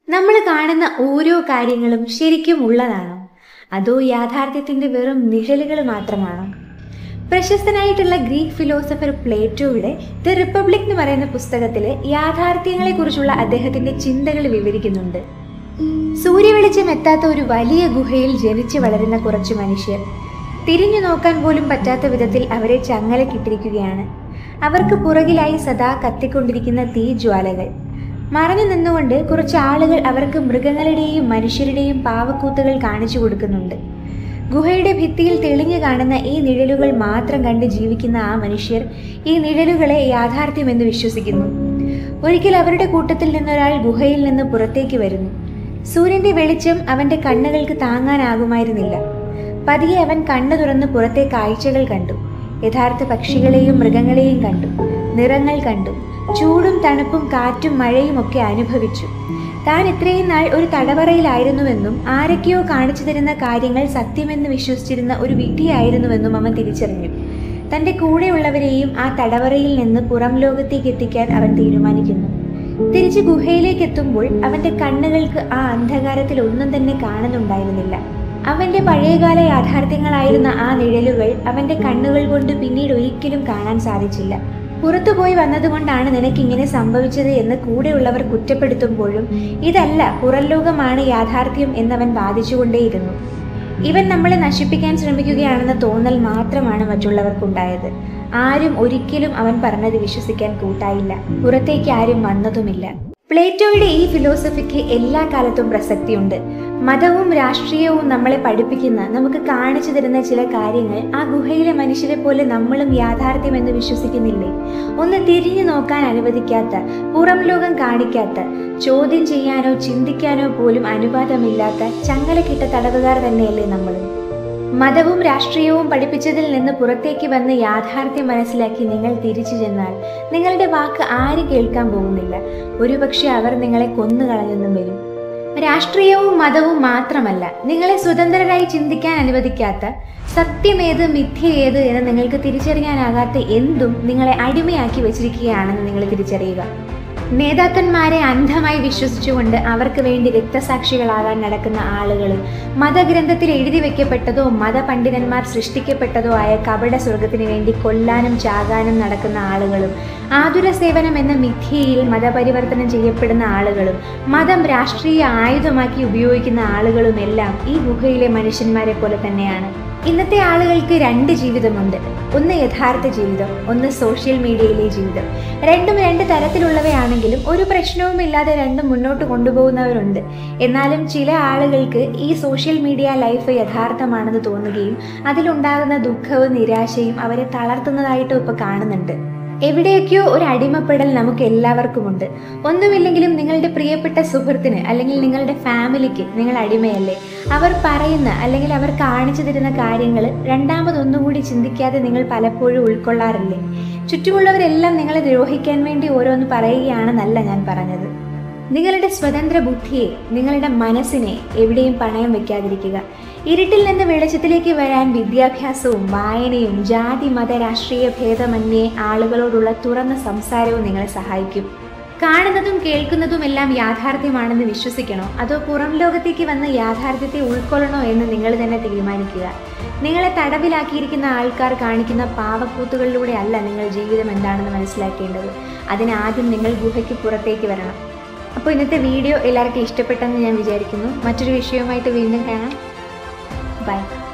നമ്മൾ കാണുന്ന ഓരോ കാര്യങ്ങളും ശരിക്കും ഉള്ളതാണോ അതോ യാഥാർത്ഥ്യത്തിന്റെ വെറും നിഴലുകൾ മാത്രമാണോ പ്രശസ്തനായിട്ടുള്ള ഗ്രീക്ക് ഫിലോസഫർ പ്ലേറ്റോയുടെ ദ റിപ്പബ്ലിക് എന്ന് പറയുന്ന പുസ്തകത്തിൽ യാഥാർത്ഥ്യങ്ങളെക്കുറിച്ചുള്ള അദ്ദേഹത്തിന്റെ ചിന്തകൾ വിവരിക്കുന്നുണ്ട് സൂര്യവെളിച്ചം എത്താത്ത ഒരു വലിയ ഗുഹയിൽ ജനിച്ചു വളരുന്ന കുറച്ച് മനുഷ്യർ തിരിഞ്ഞു നോക്കാൻ പോലും പറ്റാത്ത വിധത്തിൽ അവരെ ചങ്ങലക്കിട്ടിരിക്കുകയാണ് അവർക്ക് പുറകിലായി സദാ കത്തിക്കൊണ്ടിരിക്കുന്ന തീജ്വാലകൾ മറഞ്ഞു നിന്നുകൊണ്ട് കുറച്ച് ആളുകൾ അവർക്ക് മൃഗങ്ങളുടെയും മനുഷ്യരുടെയും പാവക്കൂത്തുകൾ കാണിച്ചു കൊടുക്കുന്നുണ്ട് ഗുഹയുടെ ഭിത്തിയിൽ തെളിഞ്ഞു കാണുന്ന ഈ നിഴലുകൾ മാത്രം കണ്ട് ജീവിക്കുന്ന ആ മനുഷ്യർ ഈ നിഴലുകളെ യാഥാർത്ഥ്യമെന്ന് വിശ്വസിക്കുന്നു ഒരിക്കൽ അവരുടെ കൂട്ടത്തിൽ നിന്നൊരാൾ ഗുഹയിൽ നിന്ന് പുറത്തേക്ക് വരുന്നു സൂര്യന്റെ വെളിച്ചം അവന്റെ കണ്ണുകൾക്ക് താങ്ങാനാകുമായിരുന്നില്ല പതിയെ അവൻ കണ്ണു തുറന്ന് പുറത്തെ കാഴ്ചകൾ കണ്ടു യഥാർത്ഥ പക്ഷികളെയും മൃഗങ്ങളെയും കണ്ടു നിറങ്ങൾ കണ്ടു ചൂടും തണുപ്പും കാറ്റും മഴയും ഒക്കെ അനുഭവിച്ചു താൻ ഇത്രയും നാൾ ഒരു തടവറയിലായിരുന്നുവെന്നും ആരൊക്കെയോ കാണിച്ചു തരുന്ന കാര്യങ്ങൾ സത്യമെന്ന് വിശ്വസിച്ചിരുന്ന ഒരു വിഡ്ഢിയായിരുന്നുവെന്നും അവൻ തിരിച്ചറിഞ്ഞു തന്റെ കൂടെയുള്ളവരെയും ആ തടവറയിൽ നിന്ന് പുറം ലോകത്തേക്ക് എത്തിക്കാൻ അവൻ തീരുമാനിക്കുന്നു തിരിച്ച് ഗുഹയിലേക്ക് എത്തുമ്പോൾ അവന്റെ കണ്ണുകൾക്ക് ആ അന്ധകാരത്തിൽ ഒന്നും തന്നെ കാണുന്നുണ്ടായിരുന്നില്ല അവന്റെ പഴയകാല യാഥാർത്ഥ്യങ്ങളായിരുന്ന ആ നിഴലുകൾ അവന്റെ കണ്ണുകൾ കൊണ്ട് പിന്നീട് ഒരിക്കലും കാണാൻ സാധിച്ചില്ല പുറത്തുപോയി വന്നതുകൊണ്ടാണ് നിനക്കിങ്ങനെ സംഭവിച്ചത് എന്ന് കൂടെയുള്ളവർ കുറ്റപ്പെടുത്തുമ്പോഴും ഇതല്ല പുറംലോകമാണ് യാഥാർത്ഥ്യം എന്നവൻ വാദിച്ചുകൊണ്ടേയിരുന്നു ഇവൻ നമ്മളെ നശിപ്പിക്കാൻ ശ്രമിക്കുകയാണെന്ന തോന്നൽ മാത്രമാണ് മറ്റുള്ളവർക്കുണ്ടായത് ആരും ഒരിക്കലും അവൻ പറഞ്ഞത് വിശ്വസിക്കാൻ കൂട്ടായില്ല പുറത്തേക്ക് ആരും വന്നതുമില്ല പ്ലേറ്റോയുടെ ഈ ഫിലോസഫിക്ക് എല്ലാ കാലത്തും പ്രസക്തിയുണ്ട് മതവും രാഷ്ട്രീയവും നമ്മളെ പഠിപ്പിക്കുന്ന നമുക്ക് കാണിച്ചു തരുന്ന ചില കാര്യങ്ങൾ ആ ഗുഹയിലെ മനുഷ്യരെ പോലെ നമ്മളും യാഥാർത്ഥ്യമെന്ന് വിശ്വസിക്കുന്നില്ലേ ഒന്ന് തിരിഞ്ഞു നോക്കാൻ അനുവദിക്കാത്ത പുറം ലോകം കാണിക്കാത്ത ചോദ്യം ചെയ്യാനോ ചിന്തിക്കാനോ പോലും അനുവാദമില്ലാത്ത ചങ്ങലക്കിട്ട തടവുകാർ തന്നെയല്ലേ നമ്മളും മതവും രാഷ്ട്രീയവും പഠിപ്പിച്ചതിൽ നിന്ന് പുറത്തേക്ക് വന്ന് യാഥാർത്ഥ്യം മനസ്സിലാക്കി നിങ്ങൾ തിരിച്ചു ചെന്നാൽ നിങ്ങളുടെ വാക്ക് ആരും കേൾക്കാൻ പോകുന്നില്ല ഒരുപക്ഷെ അവർ നിങ്ങളെ കൊന്നുകളഞ്ഞെന്നും വരും രാഷ്ട്രീയവും മതവും മാത്രമല്ല നിങ്ങളെ സ്വതന്ത്രരായി ചിന്തിക്കാൻ അനുവദിക്കാത്ത സത്യമേത് മിഥ്യ ഏത് എന്ന് നിങ്ങൾക്ക് തിരിച്ചറിയാനാകാത്ത എന്തും നിങ്ങളെ അടിമയാക്കി വെച്ചിരിക്കുകയാണെന്ന് നിങ്ങൾ തിരിച്ചറിയുക നേതാക്കന്മാരെ അന്ധമായി വിശ്വസിച്ചുകൊണ്ട് അവർക്ക് വേണ്ടി രക്തസാക്ഷികളാകാൻ നടക്കുന്ന ആളുകളും മതഗ്രന്ഥത്തിൽ എഴുതി വെക്കപ്പെട്ടതോ മതപണ്ഡിതന്മാർ സൃഷ്ടിക്കപ്പെട്ടതോ ആയ കപട സ്വർഗത്തിന് വേണ്ടി കൊല്ലാനും ചാകാനും നടക്കുന്ന ആളുകളും ആതുര സേവനം എന്ന മിഥ്യയിൽ മതപരിവർത്തനം ചെയ്യപ്പെടുന്ന ആളുകളും മതം രാഷ്ട്രീയ ആയുധമാക്കി ഉപയോഗിക്കുന്ന ആളുകളുമെല്ലാം ഈ ഗുഹയിലെ മനുഷ്യന്മാരെ പോലെ തന്നെയാണ് ഇന്നത്തെ ആളുകൾക്ക് രണ്ട് ജീവിതമുണ്ട് ഒന്ന് യഥാർത്ഥ ജീവിതം ഒന്ന് സോഷ്യൽ മീഡിയയിലെ ജീവിതം രണ്ടും രണ്ട് തരത്തിലുള്ളവയാണെങ്കിലും ഒരു പ്രശ്നവുമില്ലാതെ രണ്ടും മുന്നോട്ട് കൊണ്ടുപോകുന്നവരുണ്ട് എന്നാലും ചില ആളുകൾക്ക് ഈ സോഷ്യൽ മീഡിയ ലൈഫ് യഥാർത്ഥമാണെന്ന് തോന്നുകയും അതിലുണ്ടാകുന്ന ദുഃഖവും നിരാശയും അവരെ തളർത്തുന്നതായിട്ടും ഇപ്പോൾ കാണുന്നുണ്ട് എവിടെയൊക്കെയോ ഒരു അടിമപ്പെടൽ നമുക്ക് എല്ലാവർക്കുമുണ്ട് ഒന്നുമില്ലെങ്കിലും നിങ്ങളുടെ പ്രിയപ്പെട്ട സുഹൃത്തിന് അല്ലെങ്കിൽ നിങ്ങളുടെ ഫാമിലിക്ക് നിങ്ങൾ അടിമയല്ലേ അവർ പറയുന്ന അല്ലെങ്കിൽ അവർ കാണിച്ചു തരുന്ന കാര്യങ്ങൾ രണ്ടാമതൊന്നുകൂടി ചിന്തിക്കാതെ നിങ്ങൾ പലപ്പോഴും ഉൾക്കൊള്ളാറില്ലേ ചുറ്റുമുള്ളവരെല്ലാം നിങ്ങളെ ദ്രോഹിക്കാൻ വേണ്ടി ഓരോന്ന് പറയുകയാണെന്നല്ല ഞാൻ പറഞ്ഞത് നിങ്ങളുടെ സ്വതന്ത്ര ബുദ്ധിയെ നിങ്ങളുടെ മനസ്സിനെ എവിടെയും പണയം വെക്കാതിരിക്കുക ഇരുട്ടിൽ നിന്ന് വെളിച്ചത്തിലേക്ക് വരാൻ വിദ്യാഭ്യാസവും വായനയും ജാതി മത രാഷ്ട്രീയ ഭേദമന്യേ ആളുകളോടുള്ള തുറന്ന സംസാരവും നിങ്ങളെ സഹായിക്കും കാണുന്നതും കേൾക്കുന്നതും എല്ലാം യാഥാർത്ഥ്യമാണെന്ന് വിശ്വസിക്കണോ അതോ പുറം ലോകത്തേക്ക് വന്ന് യാഥാർത്ഥ്യത്തെ ഉൾക്കൊള്ളണോ എന്ന് നിങ്ങൾ തന്നെ തീരുമാനിക്കുക നിങ്ങളെ തടവിലാക്കിയിരിക്കുന്ന ആൾക്കാർ കാണിക്കുന്ന പാവക്കൂത്തുകളിലൂടെ അല്ല നിങ്ങൾ ജീവിതം എന്താണെന്ന് മനസ്സിലാക്കേണ്ടത് അതിനാദ്യം നിങ്ങൾ ഗുഹയ്ക്ക് പുറത്തേക്ക് വരണം അപ്പോൾ ഇന്നത്തെ വീഡിയോ എല്ലാവർക്കും ഇഷ്ടപ്പെട്ടെന്ന് ഞാൻ വിചാരിക്കുന്നു മറ്റൊരു വിഷയവുമായിട്ട് വീണ്ടും കാണാം ബൈ